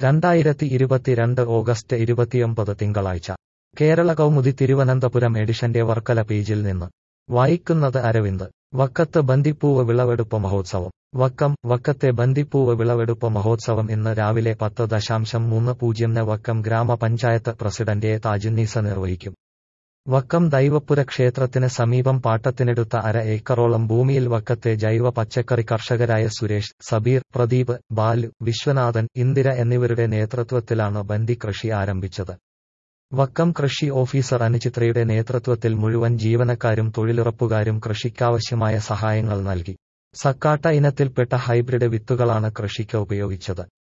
രണ്ടായിരത്തി ഇരുപത്തിരണ്ട് ഓഗസ്റ്റ് ഇരുപത്തിയൊമ്പത് തിങ്കളാഴ്ച കേരള കൗമുദി തിരുവനന്തപുരം എഡിഷന്റെ വർക്കല പേജിൽ നിന്ന് വായിക്കുന്നത് അരവിന്ദ് വക്കത്ത് ബന്ദിപ്പൂവ് വിളവെടുപ്പ് മഹോത്സവം വക്കം വക്കത്തെ ബന്ദിപ്പൂവ് വിളവെടുപ്പ് മഹോത്സവം ഇന്ന് രാവിലെ പത്ത് ദശാംശം മൂന്ന് പൂജ്യംന് വക്കം ഗ്രാമപഞ്ചായത്ത് പ്രസിഡന്റ് എ താജുന്നീസ നിർവഹിക്കും വക്കം ദൈവപ്പുര ക്ഷേത്രത്തിന് സമീപം പാട്ടത്തിനെടുത്ത അര ഏക്കറോളം ഭൂമിയിൽ വക്കത്തെ ജൈവ പച്ചക്കറി കർഷകരായ സുരേഷ് സബീർ പ്രദീപ് ബാലു വിശ്വനാഥൻ ഇന്ദിര എന്നിവരുടെ നേതൃത്വത്തിലാണ് ബന്ദി കൃഷി ആരംഭിച്ചത് വക്കം കൃഷി ഓഫീസർ അനുചിത്രയുടെ നേതൃത്വത്തിൽ മുഴുവൻ ജീവനക്കാരും തൊഴിലുറപ്പുകാരും കൃഷിക്കാവശ്യമായ സഹായങ്ങൾ നൽകി സക്കാട്ട ഇനത്തിൽപ്പെട്ട ഹൈബ്രിഡ് വിത്തുകളാണ് കൃഷിക്ക് ഉപയോഗിച്ചത്